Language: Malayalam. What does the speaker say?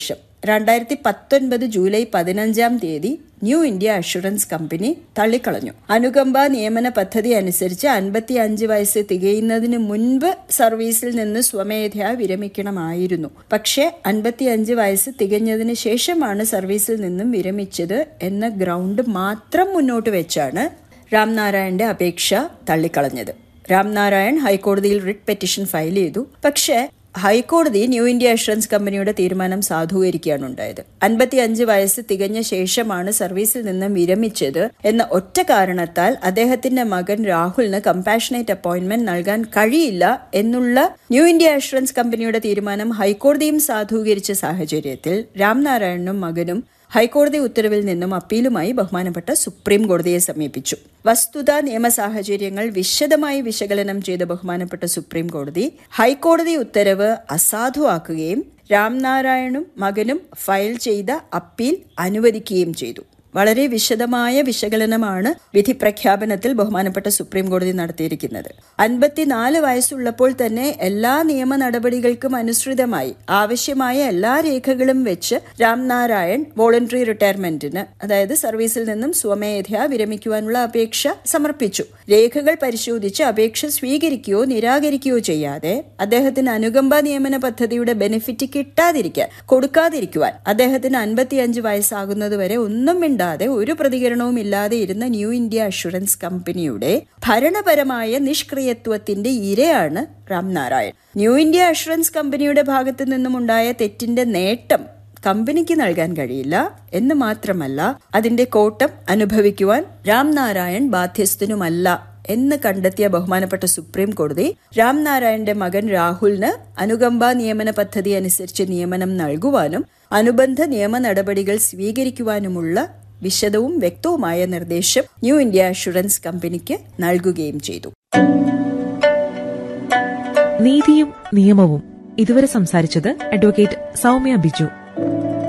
ശേഷം രണ്ടായിരത്തി പത്തൊൻപത് ജൂലൈ പതിനഞ്ചാം തീയതി ന്യൂ ഇന്ത്യ അഷുറൻസ് കമ്പനി തള്ളിക്കളഞ്ഞു അനുകമ്പ നിയമന പദ്ധതി അനുസരിച്ച് അൻപത്തി അഞ്ച് വയസ്സ് തികയുന്നതിന് മുൻപ് സർവീസിൽ നിന്ന് സ്വമേധയാ വിരമിക്കണമായിരുന്നു പക്ഷേ അൻപത്തി അഞ്ച് വയസ്സ് തികഞ്ഞതിന് ശേഷമാണ് സർവീസിൽ നിന്നും വിരമിച്ചത് എന്ന ഗ്രൗണ്ട് മാത്രം മുന്നോട്ട് വെച്ചാണ് രാംനാരായണന്റെ അപേക്ഷ തള്ളിക്കളഞ്ഞത് രാംനാരായൺ ഹൈക്കോടതിയിൽ റിട്ട് പെറ്റീഷൻ ഫയൽ ചെയ്തു പക്ഷേ ഹൈക്കോടതി ന്യൂ ഇന്ത്യ അഷുറൻസ് കമ്പനിയുടെ തീരുമാനം സാധൂകരിക്കുകയാണ് ഉണ്ടായത് അൻപത്തി അഞ്ച് വയസ്സ് തികഞ്ഞ ശേഷമാണ് സർവീസിൽ നിന്നും വിരമിച്ചത് എന്ന ഒറ്റ കാരണത്താൽ അദ്ദേഹത്തിന്റെ മകൻ രാഹുലിന് കമ്പാഷനേറ്റ് അപ്പോയിന്റ്മെന്റ് നൽകാൻ കഴിയില്ല എന്നുള്ള ന്യൂ ഇന്ത്യ അഷുറൻസ് കമ്പനിയുടെ തീരുമാനം ഹൈക്കോടതിയും സാധൂകരിച്ച സാഹചര്യത്തിൽ രാംനാരായണനും മകനും ഹൈക്കോടതി ഉത്തരവിൽ നിന്നും അപ്പീലുമായി ബഹുമാനപ്പെട്ട സുപ്രീം കോടതിയെ സമീപിച്ചു വസ്തുത നിയമ സാഹചര്യങ്ങൾ വിശദമായി വിശകലനം ചെയ്ത ബഹുമാനപ്പെട്ട സുപ്രീം കോടതി ഹൈക്കോടതി ഉത്തരവ് അസാധുവാക്കുകയും രാംനാരായണും മകനും ഫയൽ ചെയ്ത അപ്പീൽ അനുവദിക്കുകയും ചെയ്തു വളരെ വിശദമായ വിശകലനമാണ് വിധി പ്രഖ്യാപനത്തിൽ ബഹുമാനപ്പെട്ട സുപ്രീം കോടതി നടത്തിയിരിക്കുന്നത് അൻപത്തിനാല് വയസ്സുള്ളപ്പോൾ തന്നെ എല്ലാ നിയമ നടപടികൾക്കും അനുസൃതമായി ആവശ്യമായ എല്ലാ രേഖകളും വെച്ച് രാംനാരായൺ വോളണ്ടറി റിട്ടയർമെന്റിന് അതായത് സർവീസിൽ നിന്നും സ്വമേധയാ വിരമിക്കുവാനുള്ള അപേക്ഷ സമർപ്പിച്ചു രേഖകൾ പരിശോധിച്ച് അപേക്ഷ സ്വീകരിക്കുകയോ നിരാകരിക്കുകയോ ചെയ്യാതെ അദ്ദേഹത്തിന് അനുകമ്പ നിയമന പദ്ധതിയുടെ ബെനിഫിറ്റ് കിട്ടാതിരിക്കാൻ കൊടുക്കാതിരിക്കുവാൻ അദ്ദേഹത്തിന് അൻപത്തിയഞ്ച് വയസ്സാകുന്നതുവരെ ഒന്നും മിണ്ടാതെ ഒരു പ്രതികരണവും ഇല്ലാതെ ഇരുന്ന ന്യൂ ഇന്ത്യ അഷുറൻസ് കമ്പനിയുടെ ഭരണപരമായ നിഷ്ക്രിയത്വത്തിന്റെ ഇരയാണ് രാംനാരായൺ ന്യൂ ഇന്ത്യ അഷുറൻസ് കമ്പനിയുടെ ഭാഗത്തു നിന്നുമുണ്ടായ തെറ്റിന്റെ നേട്ടം കമ്പനിക്ക് നൽകാൻ കഴിയില്ല എന്ന് മാത്രമല്ല അതിന്റെ കോട്ടം അനുഭവിക്കുവാൻ രാംനാരായൺ ബാധ്യസ്ഥനുമല്ല എന്ന് കണ്ടെത്തിയ ബഹുമാനപ്പെട്ട സുപ്രീം കോടതി രാംനാരായണന്റെ മകൻ രാഹുലിന് അനുകമ്പ നിയമന പദ്ധതി അനുസരിച്ച് നിയമനം നൽകുവാനും അനുബന്ധ നിയമ നടപടികൾ സ്വീകരിക്കുവാനുമുള്ള വിശദവും വ്യക്തവുമായ നിർദ്ദേശം ന്യൂ ഇന്ത്യ അഷുറൻസ് കമ്പനിക്ക് നൽകുകയും ചെയ്തു നീതിയും നിയമവും ഇതുവരെ സംസാരിച്ചത് അഡ്വക്കേറ്റ് സൗമ്യ ബിജു